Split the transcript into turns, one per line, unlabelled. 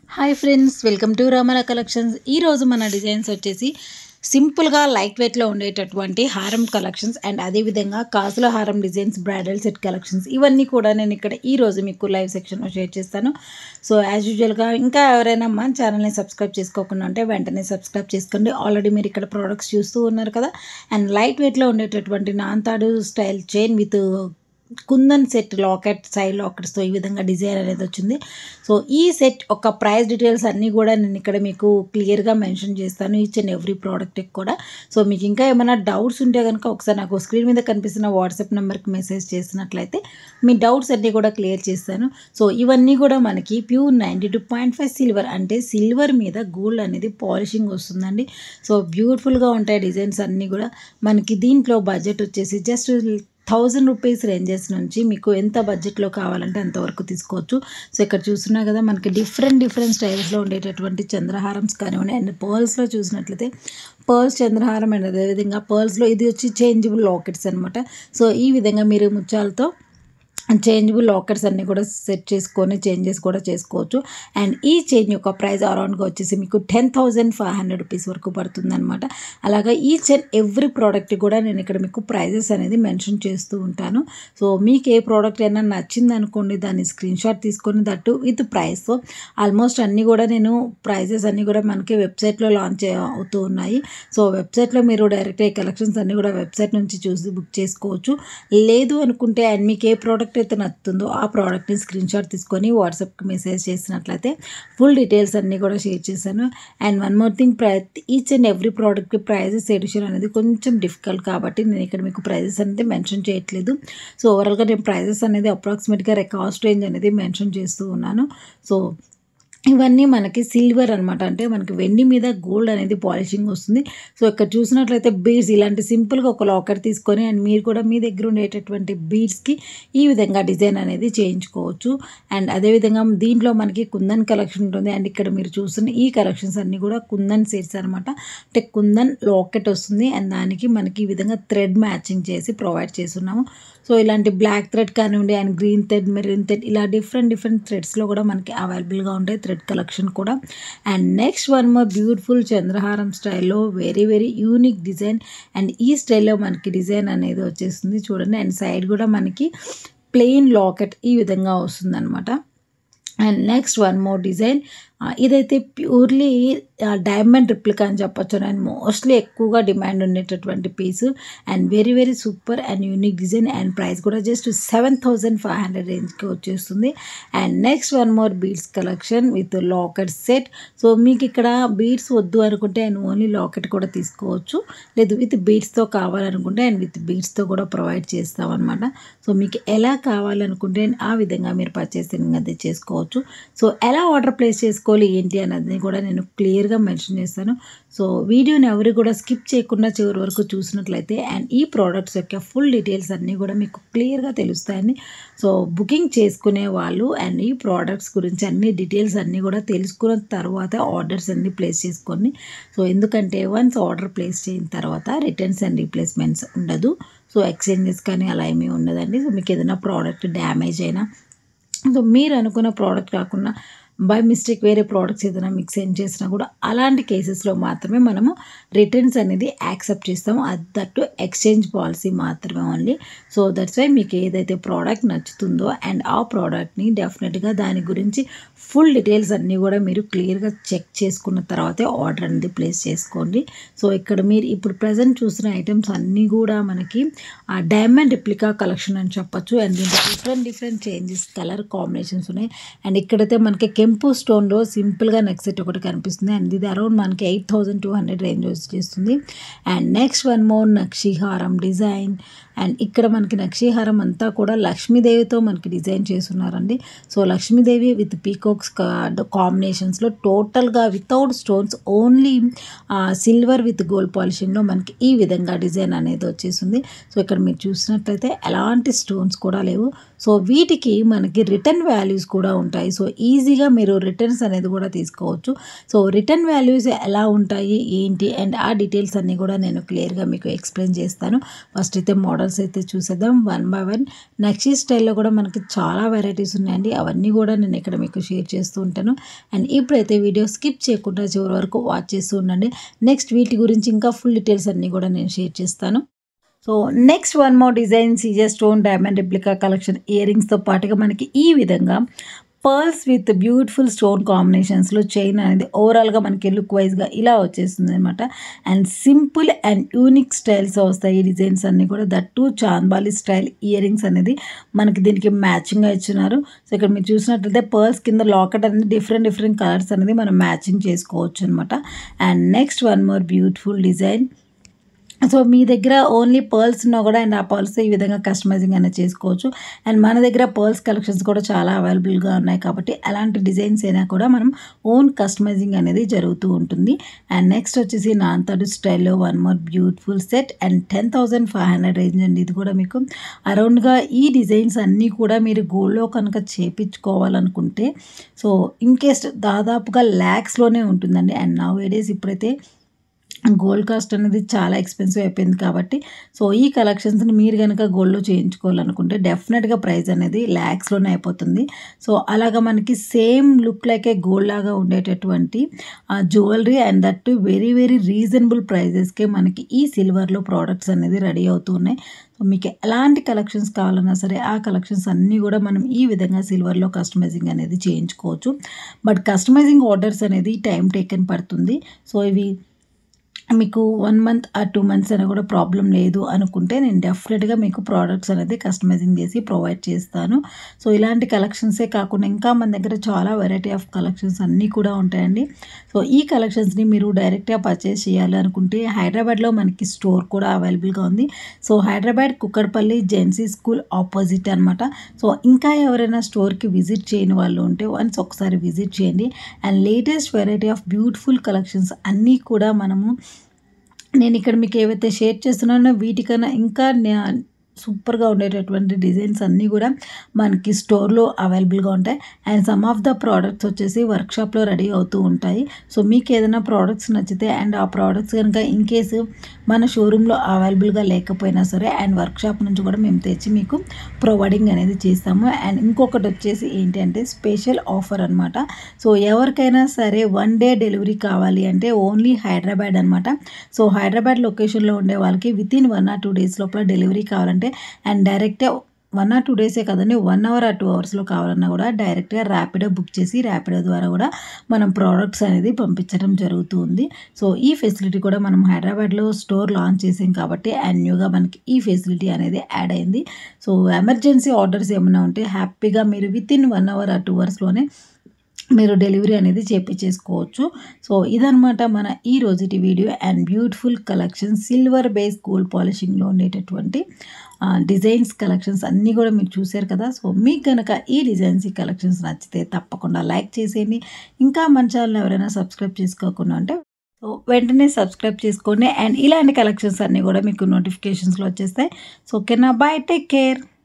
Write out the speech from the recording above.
hi friends welcome to Ramala collections ఈరోజు మన designs వచ్చేసి సింపుల్గా లైట్ వెయిట్లో ఉండేటటువంటి హారం కలెక్షన్స్ అండ్ అదేవిధంగా కాసుల హారం డిజైన్స్ బ్రైడల్ సెట్ కలెక్షన్స్ ఇవన్నీ కూడా నేను ఇక్కడ ఈ రోజు మీకు లైవ్ సెక్షన్లో షేర్ చేస్తాను సో యాజ్ యూజువల్గా ఇంకా ఎవరైనా మన ఛానల్ని సబ్స్క్రైబ్ చేసుకోకుండా ఉంటే వెంటనే సబ్స్క్రైబ్ చేసుకోండి ఆల్రెడీ మీరు ఇక్కడ ప్రోడక్ట్స్ చూస్తూ ఉన్నారు కదా అండ్ లైట్ వెయిట్లో ఉండేటటువంటి నాంతాడు style chain with Kundan set locket side లాకెట్స్తో ఈ విధంగా డిజైన్ అనేది వచ్చింది సో ఈ సెట్ ఒక ప్రైస్ డీటెయిల్స్ అన్నీ కూడా నేను ఇక్కడ మీకు క్లియర్గా మెన్షన్ చేస్తాను ఈచ్ అండ్ ఎవ్రీ ప్రోడక్ట్కి కూడా సో మీకు ఇంకా ఏమైనా డౌట్స్ ఉంటే కనుక ఒకసారి నాకు స్క్రీన్ మీద కనిపిస్తున్న వాట్సాప్ నెంబర్కి మెసేజ్ చేసినట్లయితే మీ డౌట్స్ అన్నీ కూడా క్లియర్ చేస్తాను సో ఇవన్నీ కూడా మనకి pure ninety two point five silver అంటే సిల్వర్ మీద గోల్డ్ అనేది పాలిషింగ్ వస్తుందండి సో బ్యూటిఫుల్గా ఉంటాయి డిజైన్స్ అన్నీ కూడా మనకి దీంట్లో బడ్జెట్ వచ్చేసి జస్ట్ థౌజండ్ రూపీస్ రేంజెస్ నుంచి మీకు ఎంత బడ్జెట్లో కావాలంటే అంతవరకు తీసుకోవచ్చు సో ఇక్కడ చూస్తున్నా కదా మనకి డిఫరెంట్ డిఫరెంట్ స్టైల్స్లో ఉండేటటువంటి చంద్రహారమ్స్ కానివ్వండి అండ్ పర్ల్స్లో చూసినట్లయితే పర్ల్స్ చంద్రహారం అండ్ అదేవిధంగా పర్ల్స్లో ఇది వచ్చి చేంజబుల్ లాకెట్స్ అనమాట సో ఈ విధంగా మీరు ముత్యాలతో చేంజబుల్ లాకెట్స్ అన్నీ కూడా సెట్ చేసుకొని చేంజెస్ కూడా చేసుకోవచ్చు అండ్ ఈ చైన్ యొక్క ప్రైస్ అరౌండ్గా వచ్చేసి మీకు ten thousand five hundred rupees వరకు పడుతుంది అనమాట అలాగే ఈ చైన్ ఎవ్రీ ప్రోడక్ట్ కూడా నేను ఇక్కడ మీకు ప్రైజెస్ అనేది మెన్షన్ చేస్తూ ఉంటాను సో మీకు ఏ ప్రోడక్ట్ అయినా నచ్చింది అనుకోండి దాన్ని స్క్రీన్ షాట్ తీసుకొని that with price so almost అన్నీ కూడా నేను ప్రైజెస్ అన్నీ కూడా మనకి వెబ్సైట్లో లాంచ్ అవుతూ ఉన్నాయి సో వెబ్సైట్లో మీరు డైరెక్ట్ ఈ కలెక్షన్స్ అన్నీ కూడా వెబ్సైట్ నుంచి చూసి బుక్ చేసుకోవచ్చు లేదు అనుకుంటే అండ్ మీకు ఏ ప్రోడక్ట్ అయితే నచ్చుతుందో ఆ ప్రోడక్ట్ని స్క్రీన్ షాట్ తీసుకొని వాట్సాప్కి మెసేజ్ చేసినట్లయితే ఫుల్ డీటెయిల్స్ అన్నీ కూడా షేర్ చేశాను అండ్ వన్ మోర్ థింగ్ ప్రతి ఈచ్ అండ్ ఎవ్రీ ప్రోడక్ట్కి ప్రైజెస్ ఎడిషన్ అనేది కొంచెం డిఫికల్ట్ కాబట్టి నేను ఇక్కడ మీకు ప్రైజెస్ అనేది మెన్షన్ చేయట్లేదు సో ఓవరాల్గా నేను ప్రైజెస్ అనేది అప్రాక్సిమేట్గా కాస్ట్ రేంజ్ అనేది మెన్షన్ చేస్తూ ఉన్నాను సో ఇవన్నీ మనకి సిల్వర్ అనమాట అంటే మనకి వెండి మీద గోల్డ్ అనేది పాలిషింగ్ వస్తుంది సో ఇక్కడ చూసినట్లయితే బీడ్స్ ఇలాంటి సింపుల్గా ఒక లాకర్ తీసుకొని అండ్ మీరు కూడా మీ దగ్గర ఉండేటటువంటి బీడ్స్కి ఈ విధంగా డిజైన్ అనేది చేయించుకోవచ్చు అండ్ అదేవిధంగా దీంట్లో మనకి కుందన్ కలెక్షన్ ఉంటుంది అండ్ ఇక్కడ మీరు చూస్తున్న ఈ కలెక్షన్స్ అన్నీ కూడా కుందన్ సెట్స్ అనమాట అంటే కుందన్ లాకెట్ వస్తుంది అండ్ దానికి మనకి ఈ విధంగా థ్రెడ్ మ్యాచింగ్ చేసి ప్రొవైడ్ చేస్తున్నాము సో ఇలాంటి బ్లాక్ థ్రెడ్ కానివ్వండి and green thread maroon thread ఇలా డిఫరెంట్ డిఫరెంట్ థ్రెడ్స్లో కూడా మనకి అవైలబుల్గా ఉంటాయి థ్రెడ్ కలెక్షన్ కూడా and next one more beautiful చంద్రహారం స్టైల్లో very very unique design and ఈ స్టైల్లో మనకి డిజైన్ అనేది వచ్చేస్తుంది చూడండి అండ్ సైడ్ కూడా మనకి ప్లెయిన్ లాకెట్ ఈ విధంగా వస్తుందన్నమాట and next one more design ఇదైతే ప్యూర్లీ డైమండ్ రిప్లికా అని చెప్పొచ్చు అండ్ మోస్ట్లీ ఎక్కువగా డిమాండ్ ఉండేటటువంటి piece and very very super and unique design and price కూడా just seven thousand five hundred రేంజ్కి వచ్చేస్తుంది and next one more beads collection with locket set so మీకు ఇక్కడ beads వద్దు అనుకుంటే అండ్ ఓన్లీ లాకెట్ కూడా తీసుకోవచ్చు లేదు విత్ బీడ్స్తో కావాలనుకుంటే అండ్ విత్ బీడ్స్తో కూడా ప్రొవైడ్ చేస్తామన్నమాట సో మీకు ఎలా కావాలనుకుంటే ఆ విధంగా మీరు పర్చేసింగ్ అది చేసుకోవచ్చు సో ఎలా ఆర్డర్ ప్లేస్ చేసుకో చేసుకోవాలి ఏంటి అన్నది కూడా నేను క్లియర్గా మెన్షన్ చేస్తాను సో వీడియోని ఎవరు కూడా స్కిప్ చేయకుండా చివరి వరకు చూసినట్లయితే అండ్ ఈ ప్రోడక్ట్స్ యొక్క ఫుల్ డీటెయిల్స్ అన్నీ కూడా మీకు క్లియర్గా తెలుస్తాయని సో బుకింగ్ చేసుకునే వాళ్ళు అండ్ ఈ ప్రోడక్ట్స్ గురించి అన్ని డీటెయిల్స్ అన్నీ కూడా తెలుసుకున్న తర్వాత ఆర్డర్స్ అన్ని ప్లేస్ చేసుకొని సో ఎందుకంటే వన్స్ ఆర్డర్ ప్లేస్ చేసిన తర్వాత రిటర్న్స్ అండ్ రీప్లేస్మెంట్స్ ఉండదు సో ఎక్స్చేంజెస్ కానీ అలా ఏమీ ఉండదండి సో మీకు ఏదైనా ప్రోడక్ట్ డ్యామేజ్ అయినా సో మీరు అనుకున్న ప్రోడక్ట్ కాకుండా బై మిస్టేక్ వేరే ప్రోడక్ట్స్ ఏదైనా మీకు సెండ్ చేసినా కూడా అలాంటి కేసెస్లో మాత్రమే మనము రిటర్న్స్ అనేది యాక్సెప్ట్ చేస్తాము అది దట్టు ఎక్స్చేంజ్ పాలసీ మాత్రమే ఓన్లీ సో దట్స్ వై మీకు ఏదైతే ప్రోడక్ట్ నచ్చుతుందో అండ్ ఆ ప్రోడక్ట్ని డెఫినెట్గా దాని గురించి ఫుల్ డీటెయిల్స్ అన్నీ కూడా మీరు క్లియర్గా చెక్ చేసుకున్న తర్వాతే ఆర్డర్ అనేది ప్లేస్ చేసుకోండి సో ఇక్కడ మీరు ఇప్పుడు ప్రజెంట్ చూసిన ఐటమ్స్ అన్నీ కూడా మనకి ఆ డైమండ్ రిప్లికా కలెక్షన్ అని చెప్పొచ్చు అండ్ దీంట్లో different different changes colour combinations ఉన్నాయి అండ్ ఇక్కడైతే మనకి కెంపు స్టోన్లో సింపుల్గా నెక్ సెట్ ఒకటి కనిపిస్తుంది అండ్ ఇది అరౌండ్ మనకి eight thousand two hundred range వచ్చేస్తుంది అండ్ నెక్స్ట్ వన్ మోర్ నక్షిహారం డిజైన్ అండ్ ఇక్కడ మనకి నక్షిహారం అంతా కూడా లక్ష్మీదేవితో మనకి డిజైన్ చేస్తున్నారండి సో లక్ష్మీదేవి విత్ పీకాక్స్ కాంబినేషన్స్లో టోటల్గా without stones only silver with gold పాలిషింగ్లో మనకి ఈ విధంగా డిజైన్ అనేది వచ్చేసింది సో ఇక్కడ మీరు చూసినట్లయితే ఎలాంటి స్టోన్స్ కూడా లేవు సో వీటికి మనకి రిటర్న్ వాల్యూస్ కూడా ఉంటాయి సో ఈజీగా మీరు రిటర్న్స్ అనేది కూడా తీసుకోవచ్చు సో రిటర్న్ వాల్యూస్ ఎలా ఉంటాయి ఏంటి అండ్ ఆ డీటెయిల్స్ అన్నీ కూడా నేను క్లియర్గా మీకు ఎక్స్ప్లెయిన్ చేస్తాను ఫస్ట్ అయితే మోడల్స్ అయితే చూసేద్దాం వన్ బై వన్ నక్షీ స్టైల్లో కూడా మనకి చాలా వెరైటీస్ ఉన్నాయండి అవన్నీ కూడా నేను ఇక్కడ మీకు షేర్ చేస్తూ ఉంటాను అండ్ ఇప్పుడైతే వీడియో స్కిప్ చేయకుండా చివరి వరకు వాచ్ చేస్తూ ఉండండి నెక్స్ట్ వీటి గురించి ఇంకా ఫుల్ డీటెయిల్స్ అన్నీ కూడా నేను షేర్ చేస్తాను so next one more design సీజర్ స్టోన్ డైమండ్ రిప్లికా కలెక్షన్ ఇయర్ రింగ్స్తో పాటుగా మనకి ఈ విధంగా పర్ల్స్ విత్ బ్యూటిఫుల్ స్టోన్ కాంబినేషన్స్లో చైన్ అనేది ఓవరాల్గా మనకి లుక్ వైజ్గా ఇలా వచ్చేస్తుంది అనమాట and simple and unique styles వస్తాయి ఈ డిజైన్స్ అన్నీ కూడా that Chandbali style earrings అనేది మనకి దీనికి మ్యాచింగ్గా ఇచ్చినారు సో ఇక్కడ మీరు చూసినట్లయితే పర్ల్స్ కింద లాకెట్ అనేది డిఫరెంట్ డిఫరెంట్ కలర్స్ అనేది మనం మ్యాచింగ్ చేసుకోవచ్చు అనమాట and next one more beautiful design so మీ దగ్గర ఓన్లీ పర్ల్స్ ఉన్నా కూడా అండ్ ఆ పర్ల్స్ ఈ విధంగా కస్టమైజింగ్ అనేది చేసుకోవచ్చు అండ్ మన దగ్గర పర్ల్స్ కలెక్షన్స్ కూడా చాలా అవైలబుల్గా ఉన్నాయి కాబట్టి అలాంటి డిజైన్స్ అయినా కూడా మనం ఓన్ కస్టమైజింగ్ అనేది జరుగుతూ ఉంటుంది అండ్ నెక్స్ట్ వచ్చేసి నాంతడు స్టైల్లో one more beautiful set and ten thousand five hundred range అండి ఇది కూడా మీకు అరౌండ్గా ఈ డిజైన్స్ అన్నీ కూడా మీరు గోల్డ్లో కనుక చేపించుకోవాలనుకుంటే సో ఇన్ కేస్ దాదాపుగా ల్యాక్స్లోనే ఉంటుందండి అండ్ నౌ డేస్ ఇప్పుడైతే గోల్డ్ కాస్ట్ అనేది చాలా ఎక్స్పెన్సివ్ అయిపోయింది కాబట్టి సో ఈ కలెక్షన్స్ని మీరు కనుక గోల్డ్లో చేయించుకోవాలనుకుంటే డెఫినెట్గా ప్రైస్ అనేది ల్యాక్స్లోనే అయిపోతుంది సో అలాగా మనకి same look like a gold లాగా ఉండేటటువంటి jewellery and that to very very reasonable ప్రైజెస్కే మనకి ఈ సిల్వర్లో ప్రోడక్ట్స్ అనేది రెడీ అవుతూ ఉన్నాయి సో మీకు ఎలాంటి కలెక్షన్స్ కావాలన్నా సరే ఆ కలెక్షన్స్ అన్నీ కూడా మనం ఈ విధంగా సిల్వర్లో కస్టమైజింగ్ అనేది చేయించుకోవచ్చు బట్ కస్టమైజింగ్ ఆర్డర్స్ అనేది టైం టేకెన్ పడుతుంది సో ఇవి మీకు one month ah two months అయినా కూడా ప్రాబ్లం లేదు అనుకుంటే నేను డెఫినెట్గా మీకు ప్రోడక్ట్స్ అనేది కస్టమైజింగ్ చేసి ప్రొవైడ్ చేస్తాను సో ఇలాంటి కలెక్షన్సే కాకుండా ఇంకా మన దగ్గర చాలా వెరైటీ ఆఫ్ కలెక్షన్స్ అన్నీ కూడా ఉంటాయండి సో ఈ కలెక్షన్స్ని మీరు డైరెక్ట్గా పర్చేస్ చేయాలి అనుకుంటే హైదరాబాద్లో మనకి స్టోర్ కూడా అవైలబుల్గా ఉంది సో హైదరాబాద్ కుక్కడపల్లి జెన్సీ స్కూల్ ఆపోజిట్ అనమాట సో ఇంకా ఎవరైనా స్టోర్కి విజిట్ చేయని వాళ్ళు ఉంటే వన్స్ ఒకసారి విజిట్ చేయండి and latest variety of beautiful collections అన్నీ కూడా మనము నేను ఇక్కడ మీకు ఏవైతే షేర్ చేస్తున్నానో వీటికన్నా ఇంకా సూపర్గా ఉండేటటువంటి డిజైన్స్ అన్నీ కూడా మనకి స్టోర్లో అవైలబుల్గా ఉంటాయి and some of the products వచ్చేసి వర్క్షాప్లో రెడీ అవుతూ ఉంటాయి సో మీకు ఏదైనా ప్రోడక్ట్స్ నచ్చితే అండ్ ఆ ప్రోడక్ట్స్ కనుక ఇన్ కేసు మన షోరూంలో అవైలబుల్గా లేకపోయినా సరే అండ్ వర్క్షాప్ నుంచి కూడా మేము తెచ్చి మీకు ప్రొవైడింగ్ అనేది చేస్తాము అండ్ ఇంకొకటి వచ్చేసి ఏంటంటే స్పెషల్ ఆఫర్ అనమాట సో ఎవరికైనా సరే వన్ డే డెలివరీ కావాలి అంటే ఓన్లీ హైదరాబాద్ అనమాట సో హైదరాబాద్ లొకేషన్లో ఉండే వాళ్ళకి within one or two days లోపల డెలివరీ కావాలంటే అండ్ డైరెక్ట్గా వన్ ఆర్ టూ డేసే కదండి వన్ అవర్ ఆర్ టూ అవర్స్లో కావాలన్నా కూడా డైరెక్ట్గా ర్యాపిడో బుక్ చేసి ర్యాపిడో ద్వారా కూడా మనం ప్రోడక్ట్స్ అనేది పంపించడం జరుగుతుంది సో ఈ ఫెసిలిటీ కూడా మనం హైదరాబాద్లో స్టోర్ లాంచ్ చేసాం కాబట్టి అండ్ న్యూగా మనకి ఈ ఫెసిలిటీ అనేది యాడ్ అయింది సో ఎమర్జెన్సీ ఆర్డర్స్ ఏమైనా ఉంటే హ్యాపీగా మీరు within one hour or two అవర్స్లోనే మీరు డెలివరీ అనేది చేపించేసుకోవచ్చు సో ఇదనమాట మన ఈ రోజుటి video and beautiful collection silver base gold పాలిషింగ్లో ఉండేటటువంటి డిజైన్స్ కలెక్షన్స్ అన్నీ కూడా మీరు చూశారు కదా సో మీకు కనుక ఈ డిజైన్స్ ఈ కలెక్షన్స్ నచ్చితే తప్పకుండా లైక్ చేసేయండి ఇంకా మన ఛానల్ ఎవరైనా సబ్స్క్రైబ్ చేసుకోకుండా ఉంటే సో వెంటనే సబ్స్క్రైబ్ చేసుకోండి అండ్ ఇలాంటి కలెక్షన్స్ అన్నీ కూడా మీకు నోటిఫికేషన్స్లో వచ్చేస్తాయి సో ఓకేనా బాయ్ టేక్ కేర్